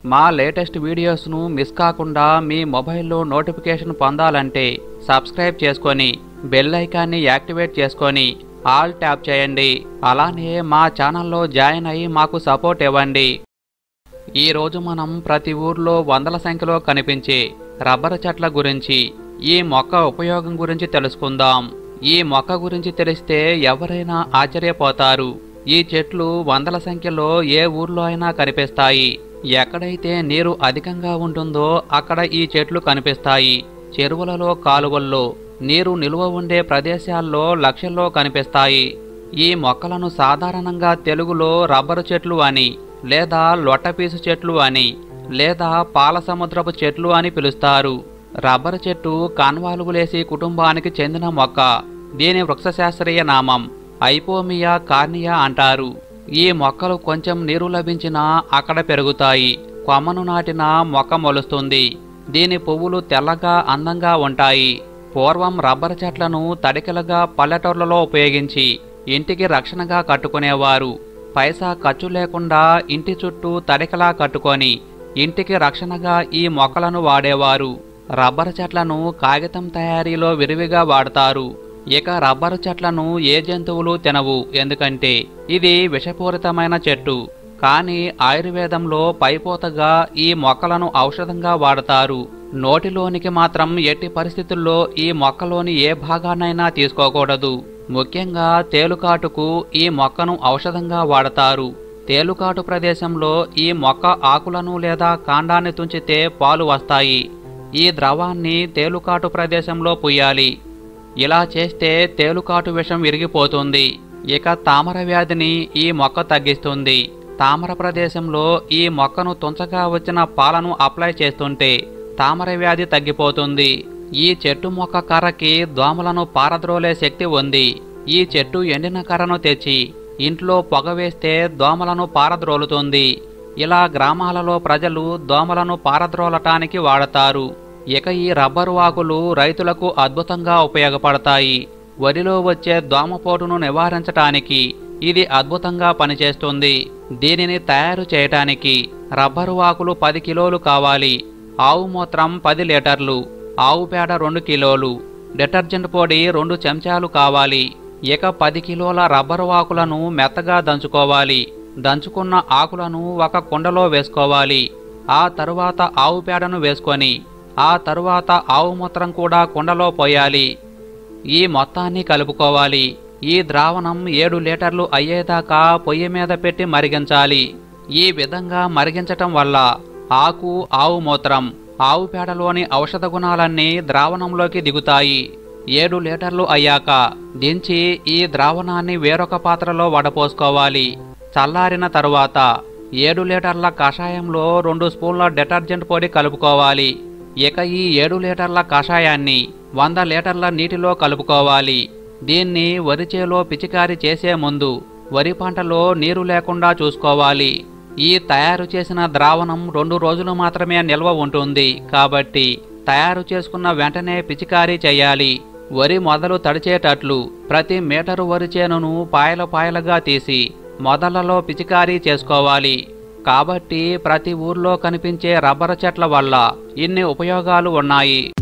మా latest వీడియోస్ను miss కాకుండా మీ మొబైల్లో నోటిఫికేషన్ పొందాలంటే సబ్స్క్రైబ్ చేసుకొని బెల్ ఐకాన్ని యాక్టివేట్ చేసుకొని ఆల్ ట్యాప్ చేయండి అలానే మా ఛానల్లో జాయిన్ అయ్యి మాకు సపోర్ట్ ఇవ్వండి ఈ రోజు మనం ప్రతి ఊర్లో వందల సంఖ్యలో కనిపించే రబ్బరు చెట్ల గురించి ఈ మొక్క ఉపయోగం గురించి తెలుసుకుందాం ఈ మొక్క గురించి తెలిస్తే ఎవరైనా ఆశ్చర్యపోతారు ఈ చెట్లు వందల సంఖ్యలో ఏ ఊర్లో అయినా కనిపిస్తాయి ఎక్కడైతే నీరు అధికంగా ఉంటుందో అక్కడ ఈ చెట్లు కనిపిస్తాయి చెరువులలో కాలువల్లో నీరు నిలువ ఉండే ప్రదేశాల్లో లక్షల్లో కనిపిస్తాయి ఈ మొక్కలను సాధారణంగా తెలుగులో రబ్బరు చెట్లు అని లేదా లొట్టపీసు చెట్లు అని లేదా పాల సముద్రపు చెట్లు అని పిలుస్తారు రబ్బరు చెట్టు కాన్వాలుగులేసి కుటుంబానికి చెందిన మొక్క దీని వృక్షశాస్త్రీయ నామం ఐపోమియా కార్నియా అంటారు ఈ మొక్కలు కొంచెం నీరు లభించినా అక్కడ పెరుగుతాయి కొమ్మను నాటిన మొక్క మొలుస్తుంది దీని పువ్వులు తెల్లగా అందంగా ఉంటాయి పూర్వం రబ్బరు చెట్లను తడికలుగా పల్లెటూర్లలో ఉపయోగించి ఇంటికి రక్షణగా కట్టుకునేవారు పైసా ఖర్చు లేకుండా ఇంటి చుట్టూ తడికలా కట్టుకొని ఇంటికి రక్షణగా ఈ మొక్కలను వాడేవారు రబ్బరు చెట్లను కాగితం తయారీలో విరివిగా వాడతారు ఇక రబ్బరు చెట్లను ఏ జంతువులు తినవు ఎందుకంటే ఇది విషపూరితమైన చెట్టు కానీ ఆయుర్వేదంలో పైపోతగా ఈ మొక్కలను ఔషధంగా వాడతారు నోటిలోనికి మాత్రం ఎట్టి పరిస్థితుల్లో ఈ మొక్కలోని ఏ భాగాన్నైనా తీసుకోకూడదు ముఖ్యంగా తేలుకాటుకు ఈ మొక్కను ఔషధంగా వాడతారు తేలుకాటు ప్రదేశంలో ఈ మొక్క ఆకులను లేదా కాండాన్ని తుంచితే పాలు వస్తాయి ఈ ద్రవాన్ని తేలుకాటు ప్రదేశంలో పుయ్యాలి ఇలా చేస్తే తేలుకాటు విషం విరిగిపోతుంది ఇక తామర వ్యాధిని ఈ మొక్క తగ్గిస్తుంది తామర ప్రదేశంలో ఈ మొక్కను తుంచగా వచ్చిన పాలను అప్లై చేస్తుంటే తామర వ్యాధి తగ్గిపోతుంది ఈ చెట్టు మొక్క కర్రకి దోమలను పారద్రోలే శక్తి ఉంది ఈ చెట్టు ఎండిన కర్రను తెచ్చి ఇంట్లో పొగ వేస్తే దోమలను పారద్రోలుతుంది ఇలా గ్రామాలలో ప్రజలు దోమలను పారద్రోలటానికి వాడతారు ఇక ఈ రబ్బరు ఆకులు రైతులకు అద్భుతంగా ఉపయోగపడతాయి వరిలో వచ్చే దోమపోటును నివారించటానికి ఇది అద్భుతంగా పనిచేస్తుంది దీనిని తయారు చేయటానికి రబ్బరు ఆకులు పది కిలోలు కావాలి ఆవు మూత్రం పది లీటర్లు ఆవు పేడ రెండు కిలోలు డిటర్జెంట్ పొడి రెండు చెంచాలు కావాలి ఇక పది కిలోల రబ్బరు ఆకులను మెత్తగా దంచుకోవాలి దంచుకున్న ఆకులను ఒక కుండలో వేసుకోవాలి ఆ తరువాత ఆవు పేడను వేసుకొని ఆ తరువాత ఆవు మూత్రం కూడా కుండలో పోయాలి ఈ మొత్తాన్ని కలుపుకోవాలి ఈ ద్రావణం ఏడు లీటర్లు అయ్యేదాకా పొయ్యి మీద పెట్టి మరిగించాలి ఈ విధంగా మరిగించటం వల్ల ఆకు ఆవు మూత్రం ఆవు పేడలోని ఔషధ గుణాలన్నీ ద్రావణంలోకి దిగుతాయి ఏడు లీటర్లు అయ్యాక దించి ఈ ద్రావణాన్ని వేరొక పాత్రలో వడపోసుకోవాలి చల్లారిన తరువాత ఏడు లీటర్ల కషాయంలో రెండు స్పూన్ల డిటర్జెంట్ పొడి కలుపుకోవాలి ఇక ఈ ఏడు లీటర్ల కషాయాన్ని వంద లీటర్ల నీటిలో కలుపుకోవాలి దీన్ని వరి చేలో పిచికారి చేసే ముందు వరి పంటలో నీరు లేకుండా చూసుకోవాలి ఈ తయారు చేసిన ద్రావణం రెండు రోజులు మాత్రమే నిల్వ ఉంటుంది కాబట్టి తయారు చేసుకున్న వెంటనే పిచికారీ చేయాలి వరి మొదలు తడిచేటట్లు ప్రతి మీటరు వరి చేనును పాయల పాయలుగా తీసి మొదలలో పిచికారీ చేసుకోవాలి కాబట్టి ప్రతి ఊర్లో కనిపించే రబ్బరు చెట్ల వల్ల ఇన్ని ఉపయోగాలు ఉన్నాయి